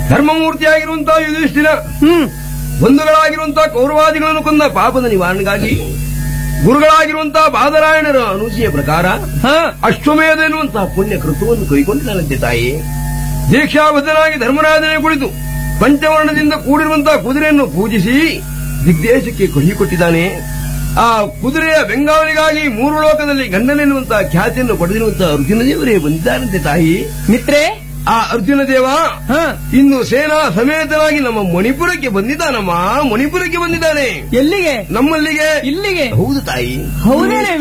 ಧರ್ಮಮೂರ್ತಿಯಾಗಿರುವಂತಹ ಯುಧಿಷ್ಠಿರ ಹ್ಮ್ ಬಂಧುಗಳಾಗಿರುವಂತಹ ಕೌರವಾದಿಗಳನ್ನು ಕೊಂದ ಪಾಪದ ನಿವಾರಣೆಗಾಗಿ ಗುರುಗಳಾಗಿರುವಂತಹ ಬಾದರಾಯಣರ ಅನುಸಿಯ ಪ್ರಕಾರ ಹಾ ಅಶ್ವಮೇಧ ಎನ್ನುವಂತಹ ಪುಣ್ಯ ಕೃತ್ಯವನ್ನು ಕೈಗೊಂಡಿದ್ದಾನಂತೆ ತಾಯಿ ದೀಕ್ಷಾಬದ್ಧನಾಗಿ ಧರ್ಮರಾಜನೇ ಕುಳಿತು ಪಂಚವರ್ಣದಿಂದ ಕೂಡಿರುವಂತಹ ಕುದುರೆಯನ್ನು ಪೂಜಿಸಿ ದಿಗ್ದೇಶಕ್ಕೆ ಕಳುಹಿಕೊಟ್ಟಿದ್ದಾನೆ ಆ ಕುದುರೆಯ ಬೆಂಗಾವಲಿಗಾಗಿ ಮೂರು ಲೋಕದಲ್ಲಿ ಗಂಡನೆನ್ನುವಂತಹ ಖ್ಯಾತಿಯನ್ನು ಪಡೆದಿರುವಂತಹ ಅರ್ಜುನ ದೇವರೇ ಬಂದಿದ್ದಾನಂತೆ ತಾಯಿ ಮಿತ್ರೆ ಆ ಅರ್ಜುನ ದೇವ ಹಾ ಇನ್ನು ಸೇನಾ ಸಮೇತನಾಗಿ ನಮ್ಮ ಮಣಿಪುರಕ್ಕೆ ಬಂದಿದ್ದಾನಮ್ಮ ಮಣಿಪುರಕ್ಕೆ ಬಂದಿದ್ದಾನೆ ಎಲ್ಲಿಗೆ ನಮ್ಮಲ್ಲಿಗೆ ಇಲ್ಲಿಗೆ ಹೌದು ತಾಯಿ ಹೌದೇನೆ